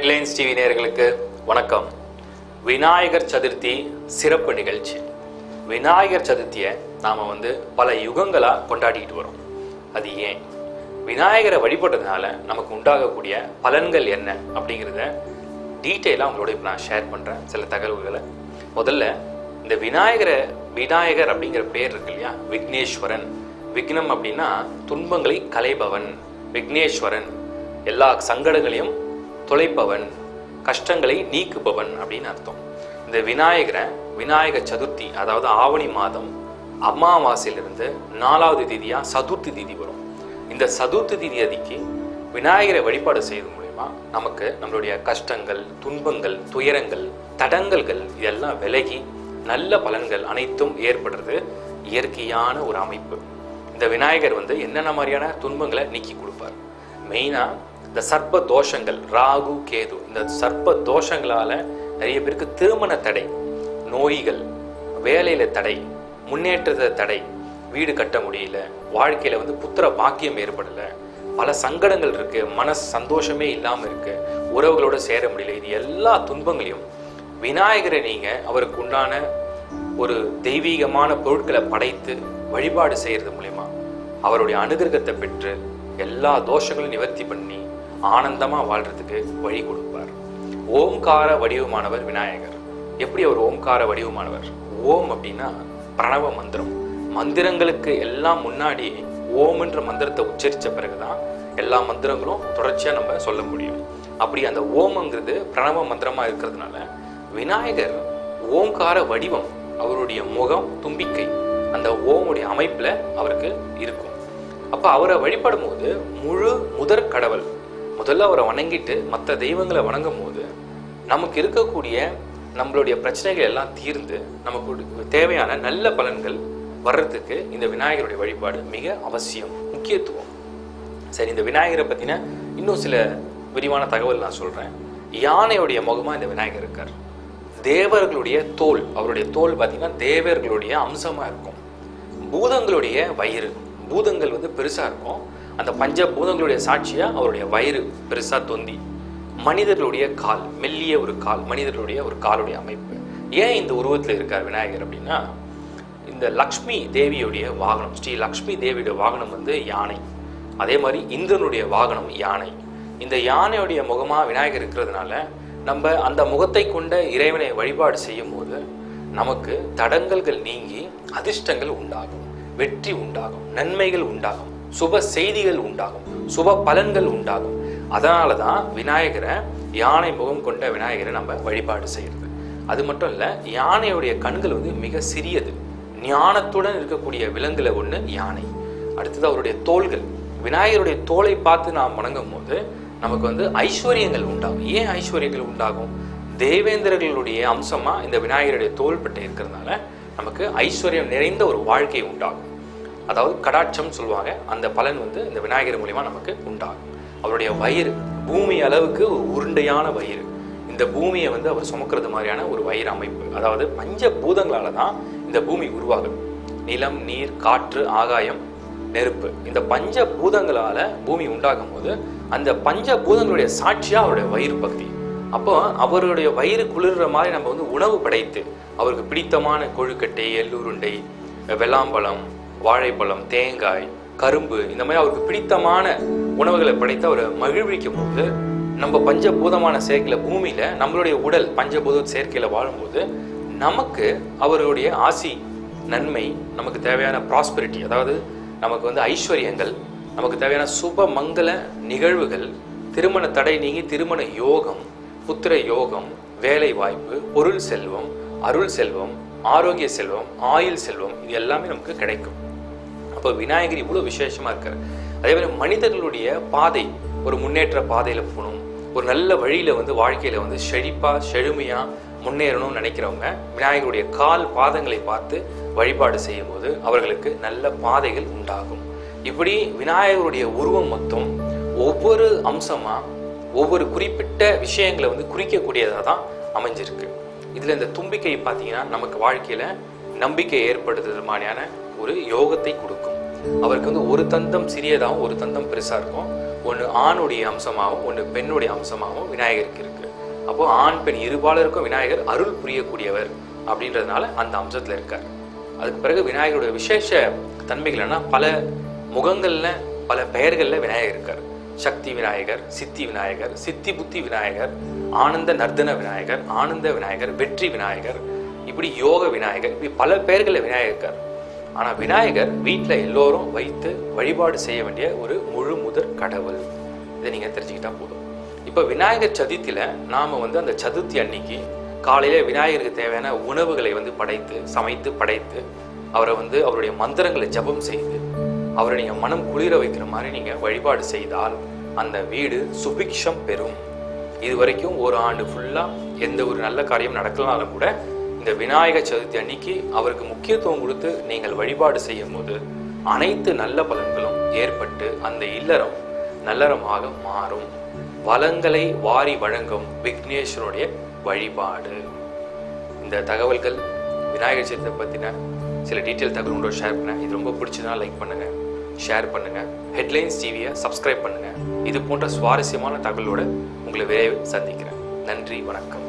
headlines TV நேயர்களுக்கு வணக்கம் விநாயகர் சதுர்த்தி சிறப்பு நிகழ்ச்சி விநாயகர் சதுர்த்தியை நாம் வந்து பல யுகங்களாக கொண்டாடிக்கிட்டு வரோம் அது ஏன் விநாயகரை வழிபட்டதுனால நமக்கு உண்டாகக்கூடிய பலன்கள் என்ன அப்படிங்கிறத டீட்டெயிலாக உங்களோட இப்போ நான் ஷேர் பண்ணுறேன் சில தகவல்களை முதல்ல இந்த விநாயகரை விநாயகர் அப்படிங்கிற பேர் இருக்கு இல்லையா விக்னேஸ்வரன் விக்னம் அப்படின்னா துன்பங்களை களைபவன் விக்னேஸ்வரன் எல்லா சங்கடங்களையும் தொலைப்பவன் கஷ்டங்களை நீக்குபவன் அப்படின்னு அர்த்தம் இந்த விநாயகரை விநாயக சதுர்த்தி அதாவது ஆவணி மாதம் அமாவாசையிலிருந்து நாலாவது திதியா சதுர்த்தி திதி வரும் இந்த சதுர்த்தி திதி அதிக்கு விநாயகரை வழிபாடு செய்வது மூலயமா நமக்கு நம்மளுடைய கஷ்டங்கள் துன்பங்கள் துயரங்கள் தடங்கல்கள் இதெல்லாம் விலகி நல்ல பலன்கள் அனைத்தும் ஏற்படுறது இயற்கையான ஒரு அமைப்பு இந்த விநாயகர் வந்து என்னென்ன மாதிரியான துன்பங்களை நீக்கி கொடுப்பார் மெயினாக இந்த சர்ப்ப தோஷங்கள் ராகு கேது இந்த சர்ப்ப தோஷங்களால நிறைய பேருக்கு திருமண தடை நோய்கள் வேலையில தடை முன்னேற்றத்தை தடை வீடு கட்ட முடியல வாழ்க்கையில வந்து புத்திர பாக்கியம் ஏற்படல பல சங்கடங்கள் இருக்கு மன சந்தோஷமே இல்லாம இருக்கு உறவுகளோட சேர முடியல இது எல்லா துன்பங்களையும் விநாயகரை நீங்க அவருக்கு உண்டான ஒரு தெய்வீகமான பொருட்களை படைத்து வழிபாடு செய்யறது மூலயமா அவருடைய அனுகிரகத்தை பெற்று எல்லா தோஷங்களையும் நிவர்த்தி பண்ணி ஆனந்தமா வாழ்றதுக்கு வழி கொடுப்பார் ஓம்கார வடிவமானவர் விநாயகர் எப்படி அவர் ஓம்கார வடிவமானவர் ஓம் அப்படின்னா பிரணவ மந்திரம் மந்திரங்களுக்கு எல்லாம் முன்னாடி ஓம் என்ற மந்திரத்தை உச்சரித்த பிறகுதான் எல்லா மந்திரங்களும் தொடர்ச்சியா நம்ம சொல்ல முடியும் அப்படி அந்த ஓம்ங்கிறது பிரணவ மந்திரமா இருக்கிறதுனால விநாயகர் ஓம்கார வடிவம் அவருடைய முகம் தும்பிக்கை அந்த ஓமுடைய அமைப்புல அவருக்கு இருக்கும் அப்ப அவரை வழிபடும் போது முழு முதற் கடவுள் முதல்ல அவரை வணங்கிட்டு மற்ற தெய்வங்களை வணங்கும் போது நமக்கு இருக்கக்கூடிய நம்மளுடைய பிரச்சனைகள் எல்லாம் தீர்ந்து நமக்கு தேவையான நல்ல பலன்கள் வர்றதுக்கு இந்த விநாயகருடைய வழிபாடு மிக அவசியம் முக்கியத்துவம் சரி இந்த விநாயகரை பத்தின இன்னும் சில விரிவான தகவல் நான் சொல்றேன் யானையுடைய முகமா இந்த விநாயகர் இருக்கார் தேவர்களுடைய தோல் அவருடைய தோல் பார்த்தீங்கன்னா தேவர்களுடைய அம்சமா இருக்கும் பூதங்களுடைய வயிறு பூதங்கள் வந்து பெருசா இருக்கும் அந்த பஞ்ச பூதங்களுடைய சாட்சியா அவருடைய வயிறு பெருசா தொந்தி மனிதர்களுடைய கால் மெல்லிய ஒரு கால் மனிதர்களுடைய ஒரு காலுடைய அமைப்பு ஏன் இந்த உருவத்தில் இருக்கார் விநாயகர் அப்படின்னா இந்த லக்ஷ்மி தேவியுடைய வாகனம் ஸ்ரீ லக்ஷ்மி தேவியுடைய வாகனம் வந்து யானை அதே மாதிரி இந்திரனுடைய வாகனம் யானை இந்த யானையுடைய முகமா விநாயகர் இருக்கிறதுனால நம்ம அந்த முகத்தை கொண்ட இறைவனை வழிபாடு செய்யும் போது நமக்கு தடங்கல்கள் நீங்கி அதிர்ஷ்டங்கள் உண்டாகும் வெற்றி உண்டாகும் நன்மைகள் உண்டாகும் சுப செய்திகள் உண்டாகும் சுப பலன்கள் உண்டாகும் அதனால தான் விநாயகரை யானை முகம் கொண்ட விநாயகரை நம்ம வழிபாடு செய்யறது அது மட்டும் இல்லை யானையுடைய கண்கள் வந்து மிக சிறியது ஞானத்துடன் இருக்கக்கூடிய விலங்குல ஒன்று யானை அடுத்தது அவருடைய தோள்கள் விநாயகருடைய தோலை பார்த்து நாம் வணங்கும் போது நமக்கு வந்து ஐஸ்வர்யங்கள் உண்டாகும் ஏன் ஐஸ்வர்யங்கள் உண்டாகும் தேவேந்திரர்களுடைய அம்சமா இந்த விநாயகருடைய தோள்பட்டை இருக்கிறதுனால நமக்கு ஐஸ்வர்யம் நிறைந்த ஒரு வாழ்க்கை உண்டாகும் அதாவது கடாட்சம் சொல்லுவாங்க அந்த பலன் வந்து இந்த விநாயகர் மூலியமா நமக்கு உண்டாகும் அவருடைய வயிறு பூமி அளவுக்கு ஒரு உருண்டையான வயிறு இந்த பூமியை வந்து அவர் சுமக்கிறது மாதிரியான ஒரு வயிறு அமைப்பு அதாவது பஞ்ச பூதங்களால தான் இந்த பூமி உருவாகுது நிலம் நீர் காற்று ஆகாயம் நெருப்பு இந்த பஞ்ச பூதங்களால பூமி உண்டாகும் போது அந்த பஞ்ச பூதங்களுடைய சாட்சியா அவருடைய வயிறு பகுதி அப்போ அவருடைய வயிறு குளிர்ற மாதிரி நம்ம வந்து உணவு படைத்து அவருக்கு பிடித்தமான கொழுக்கட்டை எள்ளுருண்டை வெள்ளாம்பழம் வாழைப்பழம் தேங்காய் கரும்பு இந்த மாதிரி அவருக்கு பிடித்தமான உணவுகளை படைத்து அவரை மகிழ்விக்கும் போது நம்ம பஞ்சபூதமான சேர்க்கையில பூமியில நம்மளுடைய உடல் பஞ்சபூத சேர்க்கையில வாழும்போது நமக்கு அவருடைய ஆசி நன்மை நமக்கு தேவையான ப்ராஸ்பெரிட்டி அதாவது நமக்கு வந்து ஐஸ்வர்யங்கள் நமக்கு தேவையான சுப மங்கள நிகழ்வுகள் திருமண தடை நீங்கி திருமண யோகம் புத்திர யோகம் வேலை வாய்ப்பு பொருள் செல்வம் அருள் செல்வம் ஆரோக்கிய செல்வம் ஆயுள் செல்வம் இது எல்லாமே நமக்கு கிடைக்கும் அப்போ விநாயகர் இவ்வளோ விசேஷமா இருக்காரு அதே மாதிரி மனிதர்களுடைய பாதை ஒரு முன்னேற்ற பாதையில போகணும் ஒரு நல்ல வழியில வந்து வாழ்க்கையில வந்து செழிப்பா செழுமையா முன்னேறணும்னு நினைக்கிறவங்க விநாயகருடைய கால் பாதங்களை பார்த்து வழிபாடு செய்யும் போது அவர்களுக்கு நல்ல பாதைகள் உண்டாகும் இப்படி விநாயகருடைய உருவம் மொத்தம் ஒவ்வொரு அம்சமா ஒவ்வொரு குறிப்பிட்ட விஷயங்களை வந்து குறிக்கக்கூடியதாக தான் அமைஞ்சிருக்கு இதுல இந்த தும்பிக்கை பார்த்தீங்கன்னா நமக்கு வாழ்க்கையில நம்பிக்கை ஏற்படுத்துறது மாதிரியான ஒரு யோகத்தை கொடுக்கும் அவருக்கு வந்து ஒரு தந்தம் சிறியதாகவும் ஒரு தந்தம் பெருசாக இருக்கும் ஒன்று ஆணுடைய அம்சமாகவும் ஒன்று பெண்ணுடைய அம்சமாகவும் விநாயகருக்கு இருக்கு அப்போ ஆண் பெண் இருபாலருக்கும் விநாயகர் அருள் புரியக்கூடியவர் அப்படின்றதுனால அந்த அம்சத்தில் இருக்கார் அதுக்கு பிறகு விநாயகருடைய விசேஷ தன்மைகள் என்ன பல முகங்கள்ல பல பெயர்களில் விநாயகர் இருக்கார் சக்தி விநாயகர் சித்தி விநாயகர் சித்தி புத்தி விநாயகர் ஆனந்த நர்தன விநாயகர் ஆனந்த விநாயகர் வெற்றி விநாயகர் இப்படி யோக விநாயகர் இப்படி பல பெயர்களில் விநாயகர் இருக்கார் ஆனால் விநாயகர் வீட்டில் எல்லோரும் வைத்து வழிபாடு செய்ய வேண்டிய ஒரு முழு முதற் கடவுள் இதை நீங்கள் தெரிஞ்சுக்கிட்டா போதும் இப்போ விநாயகர் சதுர்த்தியில் நாம் வந்து அந்த சதுர்த்தி அன்னைக்கு காலையில் விநாயகருக்கு தேவையான உணவுகளை வந்து படைத்து சமைத்து படைத்து அவரை வந்து அவருடைய மந்திரங்களை ஜபம் செய்து அவரை நீங்கள் மனம் குளிர வைக்கிற மாதிரி நீங்கள் வழிபாடு செய்தால் அந்த வீடு சுபிக்ஷம் பெறும் இது வரைக்கும் ஒரு ஆண்டு ஃபுல்லாக எந்த ஒரு நல்ல காரியம் நடக்கலனாலும் கூட இந்த விநாயகர் சதுர்த்தி அன்னைக்கு அவருக்கு முக்கியத்துவம் கொடுத்து நீங்கள் வழிபாடு செய்யும் போது அனைத்து நல்ல பலன்களும் ஏற்பட்டு அந்த இல்லறம் நல்லறமாக மாறும் வளங்களை வாரி வழங்கும் விக்னேஸ்வருடைய வழிபாடு இந்த தகவல்கள் விநாயகர் சதுர்த்தி பற்றின சில டீட்டெயில் தகவல் உங்களோட ஷேர் பண்ணேன் இது ரொம்ப பிடிச்சதுனா லைக் பண்ணுங்கள் ஷேர் பண்ணுங்கள் ஹெட்லைன்ஸ் டிவியை சப்ஸ்கிரைப் பண்ணுங்கள் இது போன்ற சுவாரஸ்யமான தகவலோட உங்களை விரைவில் சந்திக்கிறேன் நன்றி வணக்கம்